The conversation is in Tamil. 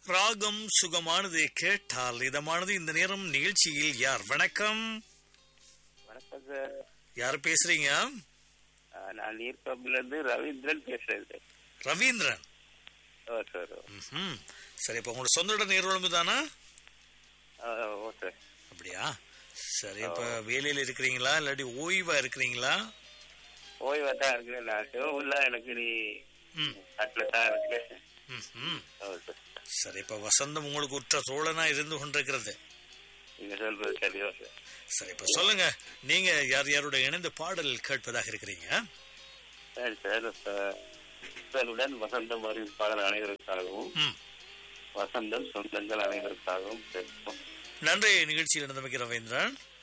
ராகம் சுகமானது கேட்டால் இதமானது இந்த நேரம் நிகழ்ச்சியில் யார் வணக்கம் வணக்கம் சார் யார் பேசுறீங்க ஆ, நான் நீர்கம்பில இருந்து ரவீந்திரன் பேசுறேன் சார் ரவீந்திரன் ஓ சார் ஓ. ம்ஹும். சரி இப்ப உங்களோட சொந்த இடம் நீர்வழம்பு தானா ஆ, ஓ சார் அப்படியா சரி இப்ப வேலையில இருக்கிறீங்களா இல்லாட்டி ஓய்வா இருக்கிறீங்களா ஓய்வா தான் இருக்கிறேன் நான் சிவமுல்ல எனக்கு நீ ம். அட்ல தான் இருக்கிறேன் ம்ஹும். ஓ சார் சரி இப்ப வசந்தம் உங்களுக்கு உற்ற தோழனா இருந்து கொண்டிருக்கிறது நீங்க சொல்றது சரியோ சார் சரி இப்ப சொல்லுங்க நீங்க யார் யாரோட இணைந்து பாடல் கேட்பதாக இருக்கிறீங்க சரி சார் ச- உங்களுடன் வசந்தம் அறிவிப்பாளர் அனைவருக்காகவும் ம். வசந்தம் சொந்தங்கள் அனைவருக்காகவும் பேசுவோம் நன்றி நிகழ்ச்சியில் நடந்தமைக்கு ரவீந்திரன்